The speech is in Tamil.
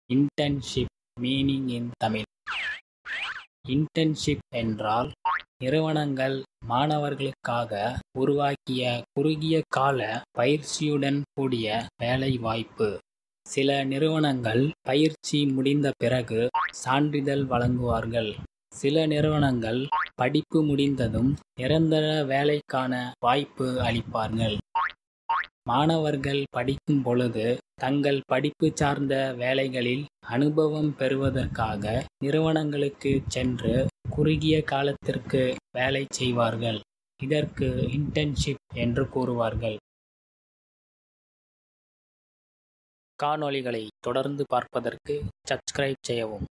internship meaning in Tamil internship என்றால் நிறுவனங்கள் மாணவர்களுக்காக உருவாக்கிய குறுகிய கால பயிற்சியுடன் கூடிய வேலை வாய்ப்பு சில நிறுவனங்கள் பயிற்சி முடிந்த பிறகு சான்றிதழ் வழங்குவார்கள் சில நிறுவனங்கள் படிப்பு முடிந்ததும் நிரந்தர வேலைக்கான வாய்ப்பு அளிப்பார்கள் மாணவர்கள் படிக்கும் பொழுது தங்கள் படிப்பு சார்ந்த வேலைகளில் அனுபவம் பெறுவதற்காக நிறுவனங்களுக்கு சென்று குறுகிய காலத்திற்கு வேலை செய்வார்கள் இதற்கு இன்டர்ன்ஷிப் என்று கூறுவார்கள் காணொளிகளை தொடர்ந்து பார்ப்பதற்கு சப்ஸ்கிரைப் செய்யவும்